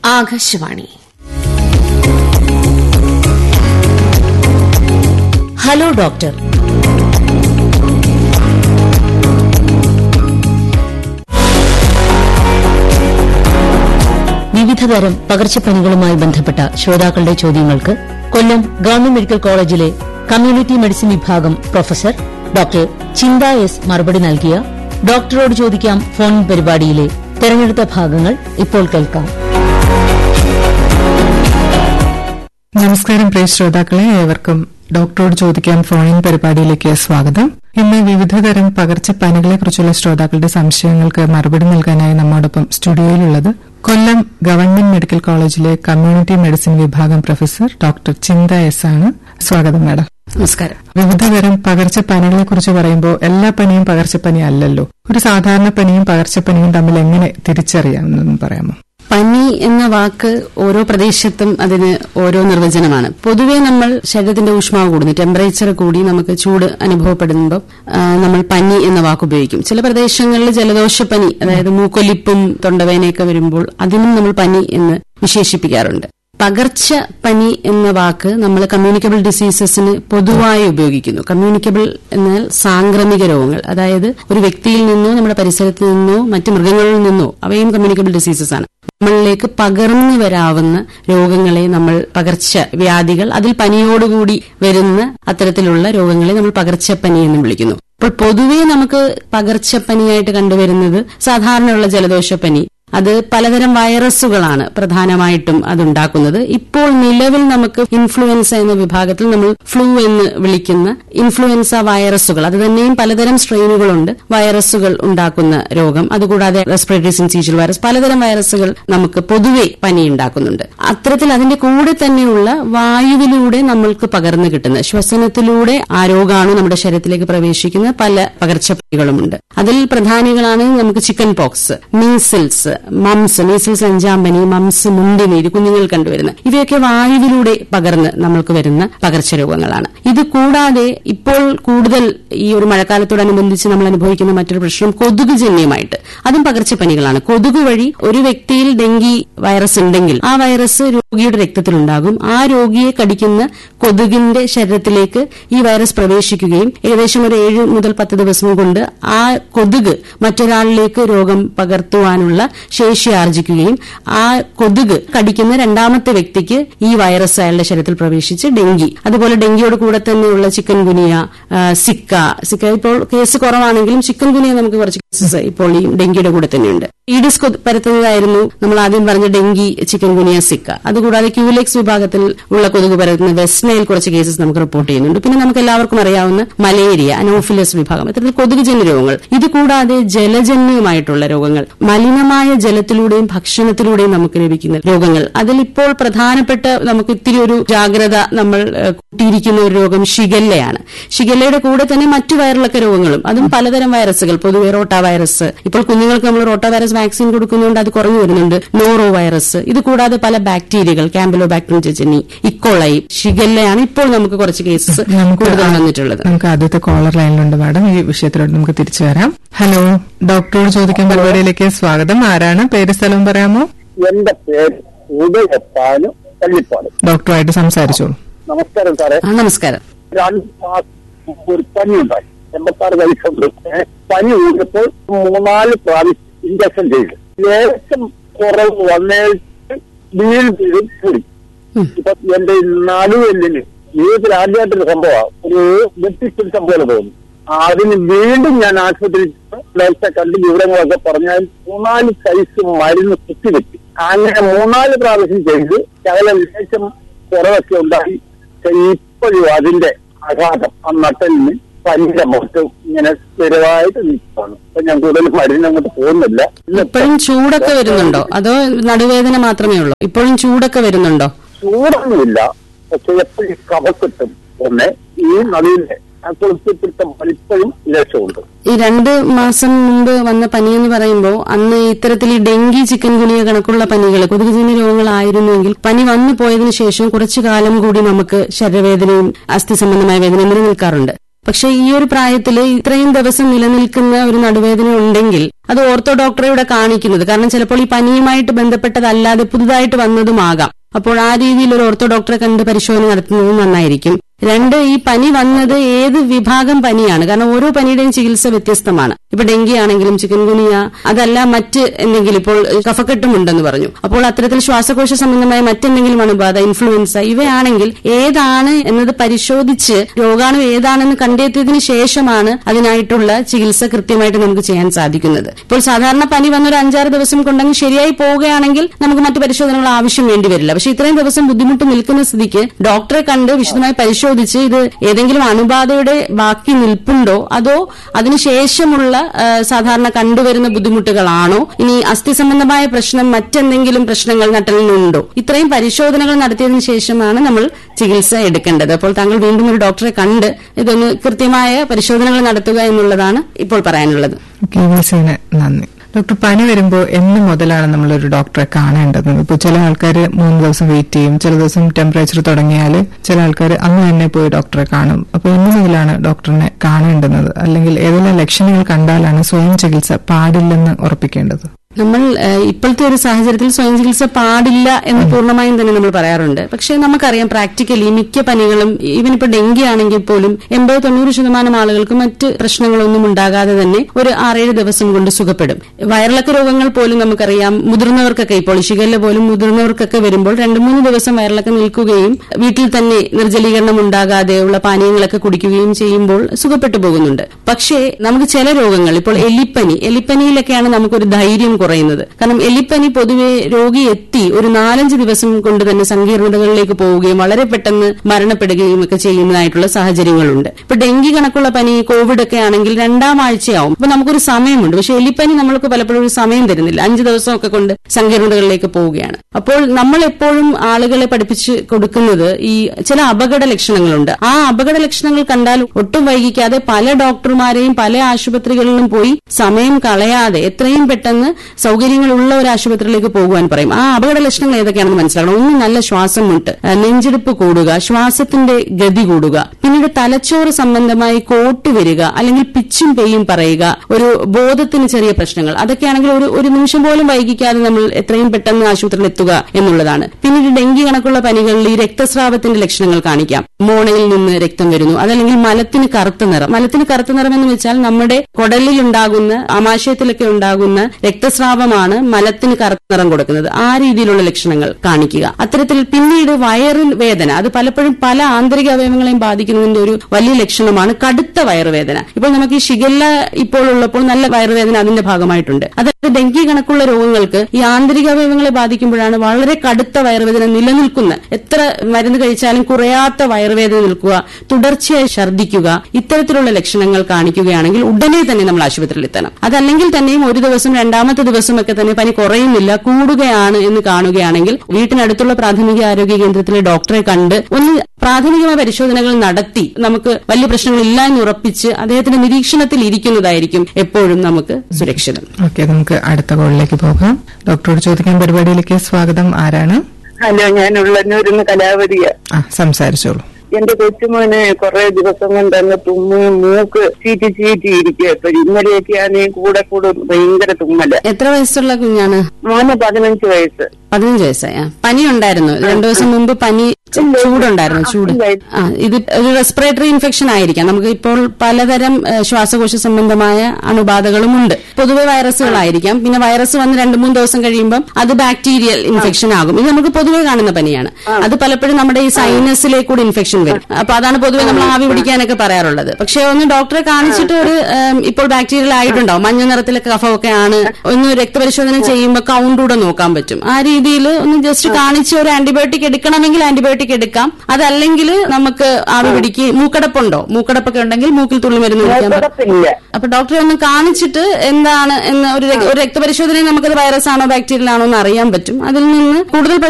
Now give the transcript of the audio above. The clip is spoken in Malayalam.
ആകാശവാണി ഹലോ ഡോക്ടർ വിവിധതരം പകർച്ചപ്പനികളുമായി ബന്ധപ്പെട്ട ശ്രോതാക്കളുടെ ചോദ്യങ്ങൾക്ക് കൊല്ലം ഗവൺമെന്റ് മെഡിക്കൽ കോളേജിലെ കമ്മ്യൂണിറ്റി മെഡിസിൻ വിഭാഗം പ്രൊഫസർ ഡോക്ടർ ചിന്ത എസ് മറുപടി നൽകിയ ഡോക്ടറോട് ചോദിക്കാം ഫോൺ പരിപാടിയിലെ തെരഞ്ഞെടുത്ത ഭാഗങ്ങൾ ഇപ്പോൾ കേൾക്കാം നമസ്കാരം പ്രിയ ശ്രോതാക്കളെ ഏവർക്കും ഡോക്ടറോട് ചോദിക്കാൻ ഫോണിൻ പരിപാടിയിലേക്ക് സ്വാഗതം ഇന്ന് വിവിധതരം പകർച്ചപ്പനികളെ കുറിച്ചുള്ള ശ്രോതാക്കളുടെ സംശയങ്ങൾക്ക് മറുപടി നൽകാനായി നമ്മോടൊപ്പം സ്റ്റുഡിയോയിലുള്ളത് കൊല്ലം ഗവൺമെന്റ് മെഡിക്കൽ കോളേജിലെ കമ്മ്യൂണിറ്റി മെഡിസിൻ വിഭാഗം പ്രൊഫസർ ഡോക്ടർ ചിന്ത എസ് ആണ് സ്വാഗതം മാഡം നമസ്കാരം വിവിധതരം പകർച്ചപ്പനികളെ കുറിച്ച് പറയുമ്പോൾ എല്ലാ പനിയും പകർച്ചപ്പനി അല്ലല്ലോ ഒരു സാധാരണ പനിയും പകർച്ചപ്പനിയും തമ്മിൽ എങ്ങനെ തിരിച്ചറിയാമെന്നൊന്ന് പറയാമോ പനി എന്ന വാക്ക് ഓരോ പ്രദേശത്തും അതിന് ഓരോ നിർവചനമാണ് പൊതുവെ നമ്മൾ ശരീരത്തിന്റെ ഊഷ്മാവ് കൂടുന്നു ടെമ്പറേച്ചർ കൂടി നമുക്ക് ചൂട് അനുഭവപ്പെടുമ്പോൾ ആ, നമ്മൾ പനി എന്ന വാക്ക് ഉപയോഗിക്കും ചില പ്രദേശങ്ങളിൽ ജലദോഷപ്പനി അതായത് മൂക്കൊലിപ്പും തൊണ്ടവേനയൊക്കെ വരുമ്പോൾ അതിനും നമ്മൾ പനി എന്ന് വിശേഷിപ്പിക്കാറുണ്ട് പകർച്ച പനി എന്ന വാക്ക് നമ്മൾ കമ്മ്യൂണിക്കബിൾ ഡിസീസസിന് പൊതുവായി ഉപയോഗിക്കുന്നു കമ്മ്യൂണിക്കബിൾ എന്നാൽ സാംക്രമിക രോഗങ്ങൾ അതായത് ഒരു വ്യക്തിയിൽ നിന്നോ നമ്മുടെ പരിസരത്ത് നിന്നോ മറ്റ് മൃഗങ്ങളിൽ നിന്നോ അവയും കമ്മ്യൂണിക്കബിൾ ഡിസീസസ് ആണ് നമ്മളിലേക്ക് പകർന്നു വരാവുന്ന രോഗങ്ങളെ നമ്മൾ പകർച്ച വ്യാധികൾ അതിൽ പനിയോടുകൂടി വരുന്ന അത്തരത്തിലുള്ള രോഗങ്ങളെ നമ്മൾ പകർച്ചപ്പനി എന്ന് വിളിക്കുന്നു അപ്പോൾ പൊതുവെ നമുക്ക് പകർച്ചപ്പനിയായിട്ട് കണ്ടുവരുന്നത് സാധാരണയുള്ള ജലദോഷപ്പനി അത് പലതരം വൈറസുകളാണ് പ്രധാനമായിട്ടും അതുണ്ടാക്കുന്നത് ഇപ്പോൾ നിലവിൽ നമുക്ക് ഇൻഫ്ലുവൻസ എന്ന വിഭാഗത്തിൽ നമ്മൾ ഫ്ലൂ എന്ന് വിളിക്കുന്ന ഇൻഫ്ലുവൻസ വൈറസുകൾ അത് തന്നെയും പലതരം സ്ട്രെയിനുകളുണ്ട് വൈറസുകൾ ഉണ്ടാക്കുന്ന രോഗം അതുകൂടാതെ റെസ്പിറേറ്ററി സിൻസീഷ്യൽ വൈറസ് പലതരം വൈറസുകൾ നമുക്ക് പൊതുവെ പനി ഉണ്ടാക്കുന്നുണ്ട് അത്തരത്തിൽ അതിന്റെ കൂടെ തന്നെയുള്ള വായുവിലൂടെ നമ്മൾക്ക് പകർന്നു കിട്ടുന്ന ശ്വസനത്തിലൂടെ ആ രോഗാണു നമ്മുടെ ശരീരത്തിലേക്ക് പ്രവേശിക്കുന്ന പല പകർച്ചപ്പനികളുമുണ്ട് അതിൽ പ്രധാനികളാണ് നമുക്ക് chicken pox measles mumps measles അഞ്ചാമ്പനി മംസ് മുണ്ടിനീര് കുഞ്ഞുങ്ങൾ കണ്ടുവരുന്ന ഇവയൊക്കെ വായുവിലൂടെ പകർന്ന് നമ്മൾക്ക് വരുന്ന പകർച്ചരോഗങ്ങളാണ് ഇത് കൂടാതെ ഇപ്പോൾ കൂടുതൽ ഈ ഒരു മഴക്കാലത്തോടനുബന്ധിച്ച് നമ്മൾ അനുഭവിക്കുന്ന മറ്റൊരു പ്രശ്നം കൊതുക് ജന്യമായിട്ട് അതും പകർച്ചപ്പനികളാണ് കൊതുക് വഴി ഒരു വ്യക്തിയിൽ ഡെങ്കി വൈറസ് ഉണ്ടെങ്കിൽ ആ വൈറസ് രോഗിയുടെ രക്തത്തിലുണ്ടാകും ആ രോഗിയെ കടിക്കുന്ന കൊതുകിന്റെ ശരീരത്തിലേക്ക് ഈ വൈറസ് പ്രവേശിക്കുകയും ഏകദേശം ഒരു ഏഴ് മുതൽ പത്ത് ദിവസം കൊണ്ട് ആ കൊതുക് മറ്റൊരാളിലേക്ക് രോഗം പകർത്തുവാനുള്ള ശേഷി ആർജിക്കുകയും ആ കൊതുക് കടിക്കുന്ന രണ്ടാമത്തെ വ്യക്തിക്ക് ഈ വൈറസ് അയാളുടെ ശരീരത്തിൽ പ്രവേശിച്ച് ഡെങ്കി അതുപോലെ ഡെങ്കിയോട് കൂടെ തന്നെയുള്ള ചിക്കൻ ഗുനിയ ആ, സിക്ക സിക്ക ഇപ്പോൾ കേസ് കുറവാണെങ്കിലും ചിക്കൻ ഗുനിയ നമുക്ക് കുറച്ച് കേസസ് ഇപ്പോൾ ഈ ഡെങ്കിയുടെ കൂടെ തന്നെയുണ്ട് ഈഡിസ് കൊ- പരത്തുന്നതായിരുന്നു നമ്മൾ ആദ്യം പറഞ്ഞ ഡെങ്കി ചിക്കൻ ഗുനിയ സിക്ക അതുകൂടാതെ ക്യൂലെക്സ് വിഭാഗത്തിൽ ഉള്ള കൊതുക് പരത്തുന്ന വെസ്നയിൽ കുറച്ച് കേസസ് നമുക്ക് റിപ്പോർട്ട് ചെയ്യുന്നുണ്ട് പിന്നെ നമുക്ക് എല്ലാവർക്കും അറിയാവുന്ന മലേറിയ അനോഫിലസ് വിഭാഗം ഇത്തരത്തിൽ കൊതുകുജന്യ രോഗങ്ങൾ ഇത് കൂടാതെ ജലജന്യമായിട്ടുള്ള രോഗങ്ങൾ മലിനമായ ജലത്തിലൂടെയും ഭക്ഷണത്തിലൂടെയും നമുക്ക് ലഭിക്കുന്ന രോഗങ്ങൾ അതിലിപ്പോൾ പ്രധാനപ്പെട്ട നമുക്ക് ഇത്തിരി ഒരു ജാഗ്രത നമ്മൾ ഏഹ്, കൂട്ടിയിരിക്കുന്ന ഒരു രോഗം ഷിഗല്ലയാണ് ഷിഗല്ലയുടെ കൂടെ തന്നെ മറ്റു വയറിളക്ക രോഗങ്ങളും അതും പലതരം വൈറസുകൾ പൊതുവെ റോട്ട വൈറസ് ഇപ്പോൾ കുഞ്ഞുങ്ങൾക്ക് നമ്മൾ റോട്ട വൈറസ് വാക്സിൻ കൊടുക്കുന്നതുകൊണ്ട് അത് കുറഞ്ഞു വരുന്നുണ്ട് നോറോ വൈറസ് ഇത് കൂടാതെ പല ബാക്ടീരിയകൾ ക്യാമ്പലോ ബാക്ടീരിയം ചെച്ചനി ഇക്കോളൈ ഷിഗല്ലയാണ് ഇപ്പോൾ നമുക്ക് കുറച്ച് കേസസ് കൂടുതൽ വന്നിട്ടുള്ളത് നമുക്ക് ആദ്യത്തെ കോളർ ലൈനിലുണ്ട് മാഡം ഈ വിഷയത്തിലോട്ട് നമുക്ക് തിരിച്ചു വരാം ഹലോ ഡോക്ടറോട് ചോദിക്കാൻ പരിപാടിയിലേക്ക് സ്വാഗതം ആരാണ് പേര് സ്ഥലവും പറയാമോ എന്റെ പേര് ഉദയപ്പാന് പള്ളിപ്പാട് ഡോക്ടറുമായിട്ട് സംസാരിച്ചോളൂ നമസ്കാരം സാറേ ആ നമസ്കാരം രണ്ട് മാസം മുമ്പ് ഒരു പനി ഉണ്ടായി എൺപത്താറ് വയസ്സുണ്ട് ഏ, പനി കൂടിയപ്പോൾ മൂന്നാല് പ്രാവശ്യം ഇഞ്ചക്ഷൻ ചെയ്തു ലേശം കുറവ് വന്നേച്ച് വീണ്ടും കൂടി ഇപ്പൊ എന്റെ ഈ നടുവെല്ലിന് ജീവിതത്തിൽ ആദ്യമായിട്ടൊരു സംഭവമാണ് ഒരു വ്യക്തിപ്പിടുത്തം പോലെ തോന്നി അതിന് വീണ്ടും ഞാൻ ആശുപത്രിയിൽ ഡോക്ടറെ കണ്ട് വിവരങ്ങളൊക്കെ പറഞ്ഞാൽ മൂന്നാല് സൈസ് മരുന്ന് കുത്തിവെച്ചു അങ്ങനെ മൂന്നാല് പ്രാവശ്യം ചെയ്ത് ശകല ലേശം കുറവൊക്കെ ഉണ്ടായി ഇപ്പോഴും അതിന്റെ ആഘാതം ആ നട്ടലിന് പനിയുടെ മുഖത്ത് ഇങ്ങനെ സ്ഥിരമായിട്ട് നിൽക്കുകയാണ് അപ്പൊ ഞാൻ കൂടുതൽ മരുന്നങ്ങോട്ട് പോകുന്നില്ല ഇപ്പോഴും ചൂടൊക്കെ വരുന്നുണ്ടോ അതോ നടുവേദന മാത്രമേ ഉള്ളൂ ഇപ്പോഴും ചൂടൊക്കെ വരുന്നുണ്ടോ ചൂടൊന്നുമില്ല പക്ഷെ എപ്പോഴും കഫക്കെട്ടും ഒന്ന് ഈ നടുവിന്റെ ആ കുളിപ്പിടുത്തം ഇപ്പോഴും ലക്ഷ്യമുണ്ട് ഈ രണ്ട് മാസം മുമ്പ് വന്ന പനി എന്ന് പറയുമ്പോൾ അന്ന് ഇത്തരത്തിൽ ഈ ഡെങ്കി ചിക്കൻ ഗുനിയ കണക്കുള്ള പനികൾ കൊതുകുജന്യ രോഗങ്ങളായിരുന്നുവെങ്കിൽ പനി വന്നു പോയതിനു ശേഷം കുറച്ചു കാലം കൂടി നമുക്ക് ശരീരവേദനയും അസ്ഥി സംബന്ധമായ വേദനയും നിലനിൽക്കാറുണ്ട് പക്ഷെ ഈ ഒരു പ്രായത്തിൽ ഇത്രയും ദിവസം നിലനിൽക്കുന്ന ഒരു നടുവേദന ഉണ്ടെങ്കിൽ അത് ഓർത്തോ ഡോക്ടറെയുടെ കാണിക്കുന്നത് കാരണം ചിലപ്പോൾ ഈ പനിയുമായിട്ട് ബന്ധപ്പെട്ടതല്ലാതെ പുതുതായിട്ട് വന്നതുമാകാം അപ്പോൾ ആ രീതിയിൽ ഒരു ഓർത്തോ ഡോക്ടറെ കണ്ട് പരിശോധന നടത്തുന്നത് നന്നായിരിക്കും രണ്ട് ഈ പനി വന്നത് ഏത് വിഭാഗം പനിയാണ് കാരണം ഓരോ പനിയുടെയും ചികിത്സ വ്യത്യസ്തമാണ് ഇപ്പൊ ഡെങ്കി ആണെങ്കിലും ചിക്കൻ ഗുനിയ അതല്ല മറ്റ് എന്തെങ്കിലും ഇപ്പോൾ കഫക്കെട്ടും ഉണ്ടെന്ന് പറഞ്ഞു അപ്പോൾ അത്തരത്തിൽ ശ്വാസകോശ സംബന്ധമായ മറ്റെന്തെങ്കിലും അണുബാധ ഇൻഫ്ലുവൻസ ഇവയാണെങ്കിൽ ഏതാണ് എന്നത് പരിശോധിച്ച് രോഗാണു ഏതാണെന്ന് കണ്ടെത്തിയതിനു ശേഷമാണ് അതിനായിട്ടുള്ള ചികിത്സ കൃത്യമായിട്ട് നമുക്ക് ചെയ്യാൻ സാധിക്കുന്നത് ഇപ്പോൾ സാധാരണ പനി വന്ന ഒരു അഞ്ചാറ് ദിവസം കൊണ്ടങ്ങ് ശരിയായി പോവുകയാണെങ്കിൽ നമുക്ക് മറ്റു പരിശോധനകൾ ആവശ്യം വേണ്ടി വരില്ല പക്ഷെ ഇത്രയും ദിവസം ബുദ്ധിമുട്ട് നിൽക്കുന്ന സ്ഥിതിക്ക് ഡോക്ടറെ കണ്ട് വിശദമായി പരിശോധിച്ച് ഇത് ഏതെങ്കിലും അണുബാധയുടെ ബാക്കി നിൽപ്പുണ്ടോ അതോ അതിനുശേഷമുള്ള ആ, സാധാരണ കണ്ടുവരുന്ന ബുദ്ധിമുട്ടുകളാണോ ഇനി അസ്ഥി സംബന്ധമായ പ്രശ്നം മറ്റെന്തെങ്കിലും പ്രശ്നങ്ങൾ നട്ടലിനുണ്ടോ ഇത്രയും പരിശോധനകൾ നടത്തിയതിനു ശേഷമാണ് നമ്മൾ ചികിത്സ എടുക്കേണ്ടത് അപ്പോൾ താങ്കൾ വീണ്ടും ഒരു ഡോക്ടറെ കണ്ട് ഇതൊന്ന് കൃത്യമായ പരിശോധനകൾ നടത്തുക എന്നുള്ളതാണ് ഇപ്പോൾ പറയാനുള്ളത് ഓക്കെ വിളിച്ചതിന് നന്ദി ഡോക്ടർ പനി വരുമ്പോൾ എന്ന് മുതലാണ് നമ്മളൊരു ഡോക്ടറെ കാണേണ്ടത് ഇപ്പോൾ ചില ആൾക്കാർ മൂന്ന് ദിവസം വെയിറ്റ് ചെയ്യും ചില ദിവസം ടെമ്പറേച്ചർ തുടങ്ങിയാൽ ചില ആൾക്കാർ അന്ന് തന്നെ പോയി ഡോക്ടറെ കാണും അപ്പോൾ എന്ന് മുതലാണ് ഡോക്ടറിനെ കാണേണ്ടുന്നത് അല്ലെങ്കിൽ ഏതെല്ലാം ലക്ഷണങ്ങൾ കണ്ടാലാണ് സ്വയം ചികിത്സ പാടില്ലെന്ന് ഉറപ്പിക്കേണ്ടത് നമ്മൾ ഏഹ്, ഇപ്പോഴത്തെ ഒരു സാഹചര്യത്തിൽ സ്വയം ചികിത്സ പാടില്ല എന്ന് പൂർണ്ണമായും തന്നെ നമ്മൾ പറയാറുണ്ട് പക്ഷേ നമുക്കറിയാം പ്രാക്ടിക്കലി മിക്ക പനികളും ഈവൻ ഇപ്പൊ ഡെങ്കി ആണെങ്കിൽ പോലും എൺപത് തൊണ്ണൂറ് ശതമാനം ആളുകൾക്ക് മറ്റ് പ്രശ്നങ്ങളൊന്നും ഉണ്ടാകാതെ തന്നെ ഒരു ആറേഴ് ദിവസം കൊണ്ട് സുഖപ്പെടും വയറിളക്ക രോഗങ്ങൾ പോലും നമുക്കറിയാം മുതിർന്നവർക്കൊക്കെ ഇപ്പോൾ ഷിഗല്ല പോലും മുതിർന്നവർക്കൊക്കെ വരുമ്പോൾ രണ്ട് മൂന്ന് ദിവസം വയറിളക്കം നിൽക്കുകയും വീട്ടിൽ തന്നെ നിർജ്ജലീകരണം ഉണ്ടാകാതെയുള്ള പാനീയങ്ങളൊക്കെ കുടിക്കുകയും ചെയ്യുമ്പോൾ സുഖപ്പെട്ടു പോകുന്നുണ്ട് പക്ഷേ നമുക്ക് ചില രോഗങ്ങൾ ഇപ്പോൾ എലിപ്പനി എലിപ്പനിയിലൊക്കെയാണ് നമുക്കൊരു ധൈര്യം കുറയുന്നത് കാരണം എലിപ്പനി പൊതുവെ രോഗി എത്തി ഒരു നാലഞ്ച് ദിവസം കൊണ്ട് തന്നെ സങ്കീർണതകളിലേക്ക് പോവുകയും വളരെ പെട്ടെന്ന് മരണപ്പെടുകയും ഒക്കെ ചെയ്യുന്നതായിട്ടുള്ള സാഹചര്യങ്ങളുണ്ട് ഇപ്പൊ ഡെങ്കി കണക്കുള്ള പനി കോവിഡ് ഒക്കെ ആണെങ്കിൽ രണ്ടാം ആഴ്ചയാവും അപ്പൊ നമുക്കൊരു സമയമുണ്ട് പക്ഷെ എലിപ്പനി നമ്മൾക്ക് പലപ്പോഴും ഒരു സമയം തരുന്നില്ല അഞ്ച് ദിവസമൊക്കെ കൊണ്ട് സങ്കീർണതകളിലേക്ക് പോവുകയാണ് അപ്പോൾ നമ്മൾ എപ്പോഴും ആളുകളെ പഠിപ്പിച്ച് കൊടുക്കുന്നത് ഈ ചില അപകട ലക്ഷണങ്ങളുണ്ട് ആ അപകട ലക്ഷണങ്ങൾ കണ്ടാൽ ഒട്ടും വൈകിക്കാതെ പല ഡോക്ടർമാരെയും പല ആശുപത്രികളിലും പോയി സമയം കളയാതെ എത്രയും പെട്ടെന്ന് സൗകര്യങ്ങളുള്ള ഒരു ആശുപത്രിയിലേക്ക് പോകുവാൻ പറയും ആ അപകട ലക്ഷണങ്ങൾ ഏതൊക്കെയാണെന്ന് മനസ്സിലാക്കണം ഒന്ന് നല്ല ശ്വാസം മുട്ട് ആ, നെഞ്ചിടിപ്പ് കൂടുക ശ്വാസത്തിന്റെ ഗതി കൂടുക പിന്നീട് തലച്ചോറ് സംബന്ധമായി കോട്ട് വരിക അല്ലെങ്കിൽ പിച്ചും പെയ്യും പറയുക ഒരു ബോധത്തിന് ചെറിയ പ്രശ്നങ്ങൾ അതൊക്കെയാണെങ്കിൽ ഒരു ഒരു നിമിഷം പോലും വൈകിക്കാതെ നമ്മൾ എത്രയും പെട്ടെന്ന് ആശുപത്രിയിൽ എത്തുക എന്നുള്ളതാണ് പിന്നീട് ഡെങ്കി കണക്കുള്ള പനികളിൽ ഈ രക്തസ്രാവത്തിന്റെ ലക്ഷണങ്ങൾ കാണിക്കാം മോണയിൽ നിന്ന് രക്തം വരുന്നു അതല്ലെങ്കിൽ മലത്തിന് കറുത്ത നിറം മലത്തിന് കറുത്ത നിറം എന്ന് വെച്ചാൽ നമ്മുടെ കുടലിൽ ഉണ്ടാകുന്ന ആമാശയത്തിലൊക്കെ ഉണ്ടാകുന്ന രക്തസ്രാവമാണ് മലത്തിന് കറുത്ത നിറം കൊടുക്കുന്നത് ആ രീതിയിലുള്ള ലക്ഷണങ്ങൾ കാണിക്കുക അത്തരത്തിൽ പിന്നീട് വയറിൽ വേദന അത് പലപ്പോഴും പല ആന്തരിക അവയവങ്ങളെയും ബാധിക്കുന്നതിന്റെ ഒരു വലിയ ലക്ഷണമാണ് കടുത്ത വയറുവേദന ഇപ്പോൾ നമുക്ക് ഈ ഷിഗല്ല ഇപ്പോൾ ഉള്ളപ്പോൾ നല്ല വയറുവേദന അതിന്റെ ഭാഗമായിട്ടുണ്ട് അതായത് ഡെങ്കി കണക്കുള്ള രോഗങ്ങൾക്ക് ഈ ആന്തരിക അവയവങ്ങളെ ബാധിക്കുമ്പോഴാണ് വളരെ കടുത്ത വയറുവേദന നിലനിൽക്കുന്ന എത്ര മരുന്ന് കഴിച്ചാലും കുറയാത്ത വയറുവേദന നിൽക്കുക തുടർച്ചയായി ഛർദ്ദിക്കുക ഇത്തരത്തിലുള്ള ലക്ഷണങ്ങൾ കാണിക്കുകയാണെങ്കിൽ ഉടനെ തന്നെ നമ്മൾ ആശുപത്രിയിൽ എത്തണം അതല്ലെങ്കിൽ തന്നെയും ഒരു ദിവസം രണ്ടാമത്തെ ദിവസമൊക്കെ തന്നെ പനി കുറയുന്നില്ല കൂടുകയാണ് എന്ന് കാണുകയാണെങ്കിൽ വീട്ടിനടുത്തുള്ള പ്രാഥമിക ആരോഗ്യ കേന്ദ്രത്തിലെ ഡോക്ടറെ കണ്ട് ഒന്ന് പ്രാഥമികമായ പരിശോധനകൾ നടത്തി നമുക്ക് വലിയ പ്രശ്നങ്ങളില്ല എന്ന് ഉറപ്പിച്ച് അദ്ദേഹത്തിന്റെ നിരീക്ഷണത്തിൽ ഇരിക്കുന്നതായിരിക്കും എപ്പോഴും നമുക്ക് സുരക്ഷിതം ഓക്കെ നമുക്ക് അടുത്ത കോളിലേക്ക് പോകാം ഡോക്ടറോട് ചോദിക്കാൻ പരിപാടിയിലേക്ക് സ്വാഗതം ആരാണ് ഹലോ ഞാൻ ഉള്ളന്നൂരിന്ന് കലാവതിയ ആ സംസാരിച്ചോളൂ എന്റെ കൊച്ചുമോന് കുറെ ദിവസം കൊണ്ട് അങ്ങ് തുമ്മി മൂക്ക് ചീറ്റി ചീറ്റി ഇരിക്കുക ഇപ്പൊ ഇന്നലെയൊക്കെയാണ് കൂടെ കൂടെ ഭയങ്കര തുമ്മല് എത്ര വയസ്സുള്ള കുഞ്ഞാണ് മോന് പതിനഞ്ച് വയസ്സ് പതിനഞ്ച് വയസ്സായ പനി ഉണ്ടായിരുന്നു രണ്ടു ദിവസം മുമ്പ് പനി ച- ചൂടുണ്ടായിരുന്നു ചൂട് ആ ഇത് ഒരു റെസ്പിറേറ്ററി ഇൻഫെക്ഷൻ ആയിരിക്കാം നമുക്ക് ഇപ്പോൾ പലതരം ഏഹ്, ശ്വാസകോശ സംബന്ധമായ അണുബാധകളും ഉണ്ട് പൊതുവെ വൈറസുകളായിരിക്കാം പിന്നെ വൈറസ് വന്ന് രണ്ടു മൂന്ന് ദിവസം കഴിയുമ്പോൾ അത് ബാക്ടീരിയൽ ഇൻഫെക്ഷൻ ആകും ഇത് നമുക്ക് പൊതുവെ കാണുന്ന പനിയാണ് അത് പലപ്പോഴും നമ്മുടെ ഈ സൈനസിലേക്ക് കൂടി ഇൻഫെക്ഷൻ വരും അപ്പൊ അതാണ് പൊതുവെ നമ്മൾ ആവി പിടിക്കാനൊക്കെ പറയാറുള്ളത് പക്ഷെ ഒന്ന് ഡോക്ടറെ കാണിച്ചിട്ട് ഒരു ഏം, ഇപ്പോൾ ബാക്ടീരിയൽ ആയിട്ടുണ്ടാവും മഞ്ഞ നിറത്തിലൊക്കെ കഫമൊക്കെ ആണ് ഒന്ന് രക്തപരിശോധന ചെയ്യുമ്പോൾ കൗണ്ട് കൂടെ നോക്കാൻ പറ്റും ആ രീതിയിൽ ഒന്ന് ജസ്റ്റ് കാണിച്ച് ഒരു ആന്റിബയോട്ടിക് എടുക്കണമെങ്കിൽ ആന്റിബയോട്ടിക് എടുക്കാം അതല്ലെങ്കിൽ നമുക്ക് ആവി പിടിക്ക് മൂക്കടപ്പുണ്ടോ മൂക്കടപ്പൊക്കെ ഉണ്ടെങ്കിൽ മൂക്കിൽ തുള്ളി മരുന്ന് കുടിക്കാൻ പറ്റും കുഴപ്പമില്ല അപ്പൊ ഡോക്ടറെ ഒന്ന് കാണിച്ചിട്ട് എന്താണ് എന്ന് ഒരു രക്ത- ഒരു രക്തപരിശോധനയിൽ നമുക്കത് വൈറസ് ആണോ ബാക്ടീരിയൽ ആണോ എന്ന് അറിയാൻ പറ്റും അതിൽ നിന്ന് കൂടുതൽ